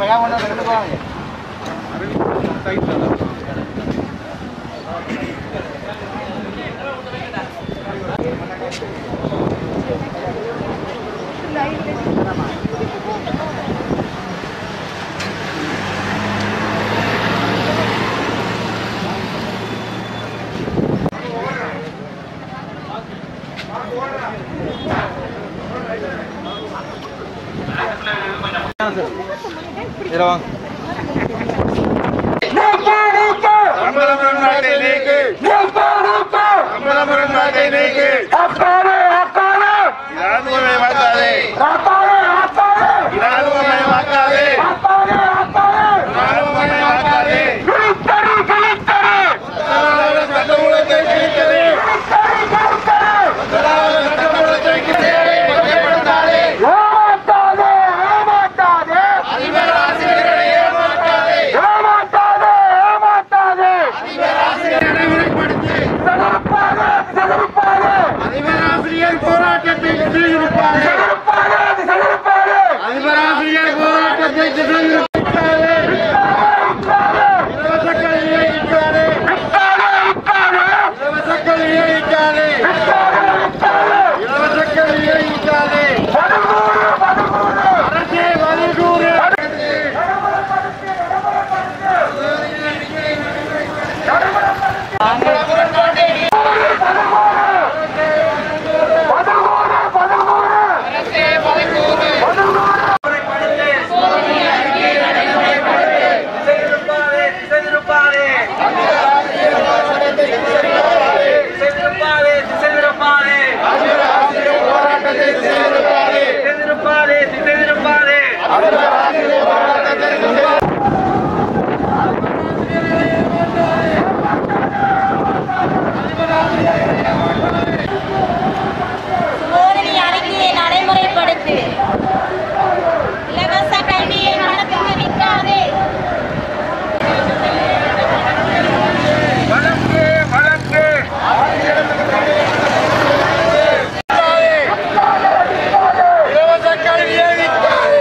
சம்பளம் நாட்டை நீக்கு சம்பளம் நாட்டை நீக்கு இராணுவமே வாக்காதே இராணுவமே வாக்காதே இராணுவமே வாக்காதே முதலாவது சட்டமூலத்தை கிழித்தது முதலாவது சட்டமூலத்தை கிழித்ததை மத்தியப்படுத்தாதே அதிபர் ஆசிரியர்களை ஏமாற்றாதே அதிபர் ஆசிரியரை முறைப்படுத்தி அதிபர் ஆசிரியர் போராட்டத்தை திசையிருப்பாரே அதிபர் ஆசிரியர் போராட்டத்தை திசையிருப்பாரே இலவச கல்வியை இட்டாரே இலவச கல்வியை இட்டாரே இலவச கல்வியை இட்டாரே அரசே வலுகூறு போதனை அறிக்கையை நடைமுறைப்படுத்து இலவச கல்வியை நடத்துக விற்காதே வழக்கு வழக்கு இலவச கல்வியை விட்டாரே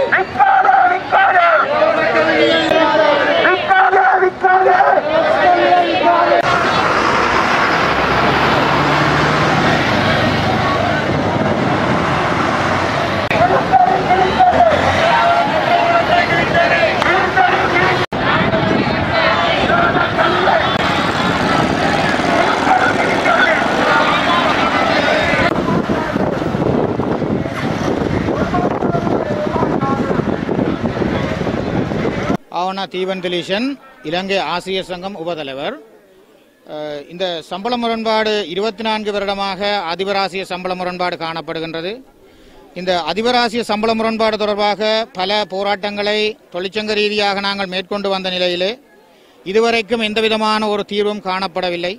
ஆவணா தீவன் திலீஷன் இலங்கை ஆசிரியர் சங்கம் உபதலைவர் அஹ், இந்த சம்பள முரண்பாடு இருபத்தி நான்கு வருடமாக அதிபராசிய சம்பள முரண்பாடு காணப்படுகின்றது இந்த அதிபராசிய சம்பள முரண்பாடு தொடர்பாக பல போராட்டங்களை தொழிற்சங்க ரீதியாக நாங்கள் மேற்கொண்டு வந்த நிலையிலே இதுவரைக்கும் எந்தவிதமான ஒரு தீர்வும் காணப்படவில்லை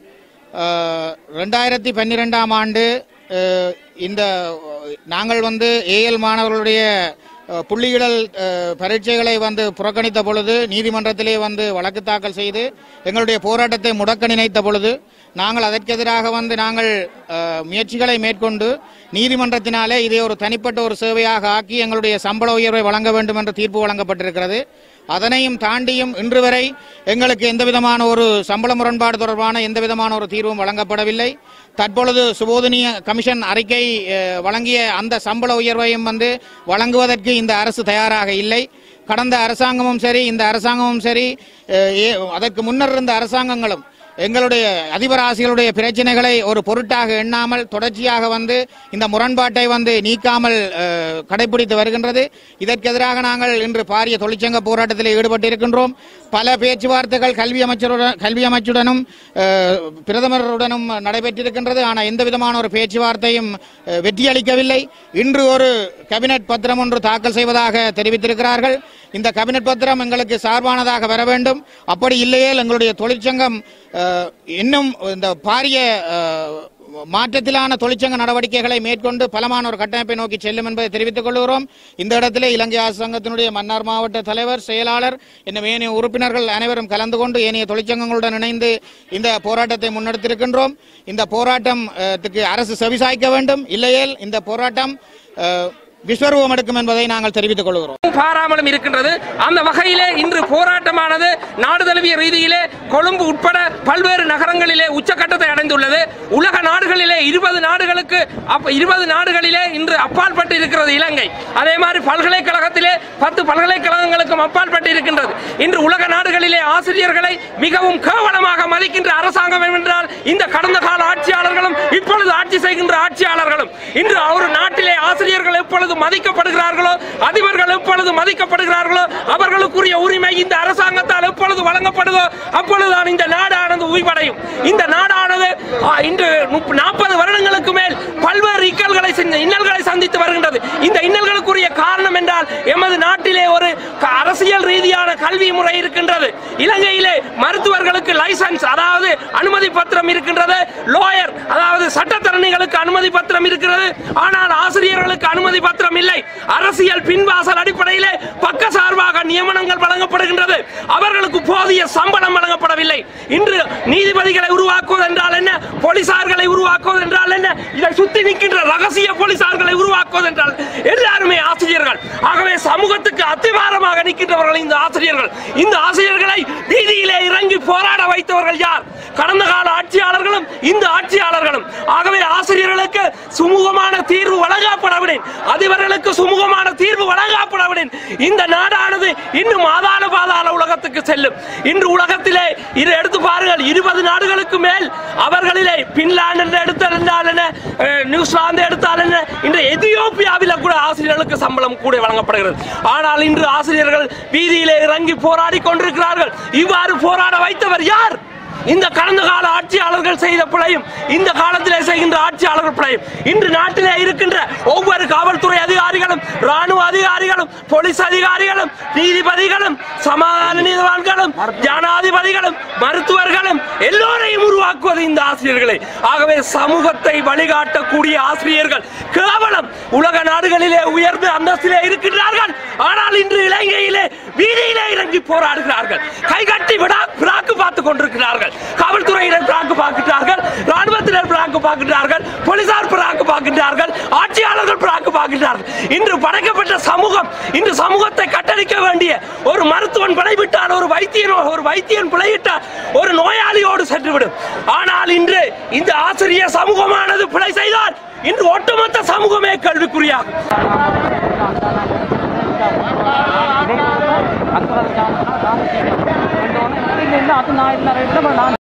ரெண்டாயிரத்தி பன்னிரெண்டாம் ஆண்டு அஹ், இந்த அஹ், நாங்கள் வந்து ஏஎல் மாணவர்களுடைய அஹ், புள்ளியிடல் அஹ், பரீட்சைகளை வந்து புறக்கணித்த பொழுது நீதிமன்றத்திலே வந்து வழக்கு தாக்கல் செய்து எங்களுடைய போராட்டத்தை முடக்க நினைத்த பொழுது நாங்கள் அதற்கெதிராக வந்து நாங்கள் அஹ், முயற்சிகளை மேற்கொண்டு நீதிமன்றத்தினாலே இதை ஒரு தனிப்பட்ட ஒரு சேவையாக ஆக்கி எங்களுடைய சம்பள உயர்வை வழங்க வேண்டும் என்ற தீர்ப்பு வழங்கப்பட்டிருக்கிறது அதனையும் தாண்டியும் இன்று வரை எங்களுக்கு எந்தவிதமான ஒரு சம்பள முரண்பாடு தொடர்பான எந்தவிதமான ஒரு தீர்வும் வழங்கப்படவில்லை தற்பொழுது சுபோதனிய கமிஷன் அறிக்கை அஹ், வழங்கிய அந்த சம்பள உயர்வையும் வந்து வழங்குவதற்கு இந்த அரசு தயாராக இல்லை கடந்த அரசாங்கமும் சரி இந்த அரசாங்கமும் சரி அஹ், ஏ- அதற்கு முன்னர் இருந்த அரசாங்கங்களும் எங்களுடைய அதிபர் ஆசிரியருடைய பிரச்சனைகளை ஒரு பொருட்டாக எண்ணாமல் தொடர்ச்சியாக வந்து இந்த முரண்பாட்டை வந்து நீக்காமல் அஹ், கடைபிடித்து வருகின்றது இதற்கு எதிராக நாங்கள் இன்று பாரிய தொழிற்சங்க போராட்டத்தில் ஈடுபட்டிருக்கின்றோம் பல பேச்சுவார்த்தைகள் கல்வி அமைச்சருடன் கல்வி அமைச்சுடனும் அஹ், பிரதமருடனும் நடைபெற்றிருக்கின்றது ஆனால் எந்த விதமான ஒரு பேச்சுவார்த்தையும் அஹ், வெற்றியளிக்கவில்லை இன்று ஒரு கேபினெட் பத்திரம் ஒன்று தாக்கல் செய்வதாக தெரிவித்திருக்கிறார்கள் இந்த கேபினெட் பத்திரம் எங்களுக்கு சார்பானதாக வர வேண்டும் அப்படி இல்லையேல் எங்களுடைய தொழிற்சங்கம் அஹ், இன்னும் இந்த பாரிய அஹ், மாற்றத்திலான தொழிற்சங்க நடவடிக்கைகளை மேற்கொண்டு பலமான ஒரு கட்டமைப்பை நோக்கி செல்லும் என்பதை தெரிவித்துக் கொள்கிறோம் இந்த இடத்திலே இலங்கை அரசு சங்கத்தினுடைய மன்னார் மாவட்ட தலைவர் செயலாளர் இன்னும் ஏனைய உறுப்பினர்கள் அனைவரும் கலந்து கொண்டு ஏனைய தொழிற்சங்கங்களுடன் இணைந்து இந்த போராட்டத்தை முன்னெடுத்திருக்கின்றோம் இந்த போராட்டம் அஹ், த்துக்கு அரசு செவிசாய்க்க வேண்டும் இல்லையேல் இந்த போராட்டம் அஹ், விஸ்வரூபம் எடுக்கும் என்பதை நாங்கள் தெரிவித்துக் கொள்கிறோம் பாராமலும் இருக்கின்றது அந்த வகையிலே இன்று போராட்டமானது நாடு தழுவிய ரீதியிலே கொழும்பு உட்பட பல்வேறு நகரங்களிலே உச்சக்கட்டத்தை அடைந்துள்ளது உலக நாடுகளிலே இருபது நாடுகளுக்கு அப்ப இருபது நாடுகளிலே இன்று அப்பாற்பட்டு இருக்கிறது இலங்கை அதே மாதிரி பல்கலைக்கழகத்திலே பத்து பல்கலைக்கழகங்களுக்கும் அப்பாற்பட்டு இருக்கின்றது இன்று உலக நாடுகளிலே ஆசிரியர்களை மிகவும் கேவலமாக மதிக்கின்ற அரசாங்கம் என்றால் இந்த கடந்த கால ஆட்சியாளர்களும் இப்பொழுது ஆட்சி செய்கின்ற ஆட்சியாளர்களும் இன்று ஒரு நாட்டிலே ஆசிரியர்கள் எப்பொழுது மதிக்கப்படுகிறார்களோ அதிபர்கள் எப்பொழுது மதிக்கப்படுகிறார்களோ அவர்களுக்குரிய உரிமை இந்த அரசாங்கத்தால் எப்பொழுது வழங்கப்படுதோ அப்பொழுதுதான் இந்த நாடானது உய்வடையும் இந்த நாடானது ஆ, இன்று நாற்பது வருடங்களுக்கு மேல் பல்வேறு இக்கல்களை செஞ்ச- இன்னல்களை சந்தித்து வருகின்றது இந்த இன்னல்களுக்குரிய காரணம் என்றால் எமது நாட்டிலே ஒரு க- அரசியல் ரீதியான கல்வி முறை இருக்கின்றது இலங்கையிலே மருத்துவர்களுக்கு லைசன்ஸ் அதாவது அனுமதி பத்திரம் இருக்கின்றது லோயர் அதாவது சட்டத்தரணிகளுக்கு அனுமதி பத்திரம் இருக்கிறது ஆனால் ஆசிரியர்களுக்கு அனுமதி பத்திரம் இல்லை அரசியல் பின்வாசல் அடிப்படையிலே பக்கசார்பாக நியமனங்கள் வழங்கப்படுகின்றது அவர்களுக்கு போதிய சம்பளம் வழங்கப்படவில்லை இன்று நீதிபதிகளை உருவாக்குவது என்றால் என்ன போலீசார்களை உருவாக்குவது என்றால் என்ன இதை சுத்தி நிற்கின்ற ரகசிய போலீசார்களை உருவாக்குவது என்றால் எல்லாருமே ஆசிரியர்கள் ஆகவே சமூகத்துக்கு அத்திவாரமாக நிற்கின்றவர்கள் இந்த ஆசிரியர்கள் இந்த ஆசிரியர்களை வீதியிலே இறங்கி போராட வைத்தவர்கள் யார் கடந்த கால ஆட்சியாளர்களும் இந்த ஆட்சியாளர்களும் ஆகவே ஆசிரியர்களுக்கு சுமூகமான தீர்வு வழங்கப்படவில்லை அதிபர்களுக்கு சுமூகமான தீர்வு வழங்கப்படவில்லை இந்த நாடானது இன்னும் ஆதார பாதாள உலகத்துக்கு செல்லும் இன்று உலகத்திலே இது எடுத்து பாருங்கள் இருபது நாடுகளுக்கு மேல் அவர்களிலே பின்லாந்து எடுத்தால் என்ன அஹ், நியூசிலாந்து எடுத்தால் என்ன இன்று எதியோப்பியாவில் கூட ஆசிரியர்களுக்கு சம்பளம் கூட வழங்கப்படுகிறது ஆனால் இன்று ஆசிரியர்கள் வீதியிலே இறங்கி போராடி கொண்டிருக்கிறார்கள் இவ்வாறு போராட வைத்தவர் யார் இந்த கடந்த கால ஆட்சியாளர்கள் செய்த பிழையும் இந்த காலத்திலே செய்கின்ற ஆட்சியாளர்கள் பிழையும் இன்று நாட்டிலே இருக்கின்ற ஒவ்வொரு காவல்துறை அதிகாரிகளும் ராணுவ அதிகாரிகளும் போலீஸ் அதிகாரிகளும் நீதிபதிகளும் சமாதான நீதிவான்களும் ஜனாதிபதிகளும் மருத்துவர்களும் எல்லோரையும் உருவாக்குவது இந்த ஆசிரியர்களே ஆகவே சமூகத்தை வழிகாட்டக்கூடிய ஆசிரியர்கள் கேவலம் உலக நாடுகளிலே உயர்ந்த அந்தஸ்திலே இருக்கின்றார்கள் ஆனால் இன்று இலங்கையிலே வீதியிலே இறங்கி போராடுகிறார்கள் கைகட்டி விடா பிராக்கு பார்த்து கொண்டிருக்கிறார்கள் காவல்துறையினர் பிராக்கு பார்க்கிறார்கள் ராணுவத்தினர் பிராக்கு பார்க்கிறார்கள் போலீசார் பிராக்கு பார்க்கிறார்கள் ஆட்சியாளர்கள் பிராக்கு பார்க்கிறார்கள் இன்று படைக்கப்பட்ட சமூகம் இன்று சமூகத்தை கட்டளிக்க வேண்டிய ஒரு மருத்துவன் பிழைவிட்டால் ஒரு வைத்தியன் ஒரு வைத்தியன் பிழையிட்டால் ஒரு நோயாளியோடு சென்றுவிடும் ஆனால் இன்று இந்த ஆசிரியர் சமூகமானது பிழை செய்தால் இன்று ஒட்டுமொத்த சமூகமே கேள்விக்குறியாகும் අත්වල ජාන ආරම්භ කරනවා. එන්න ඕන. ඉතින් ඉන්න අතු නායක නරේට බලන්න.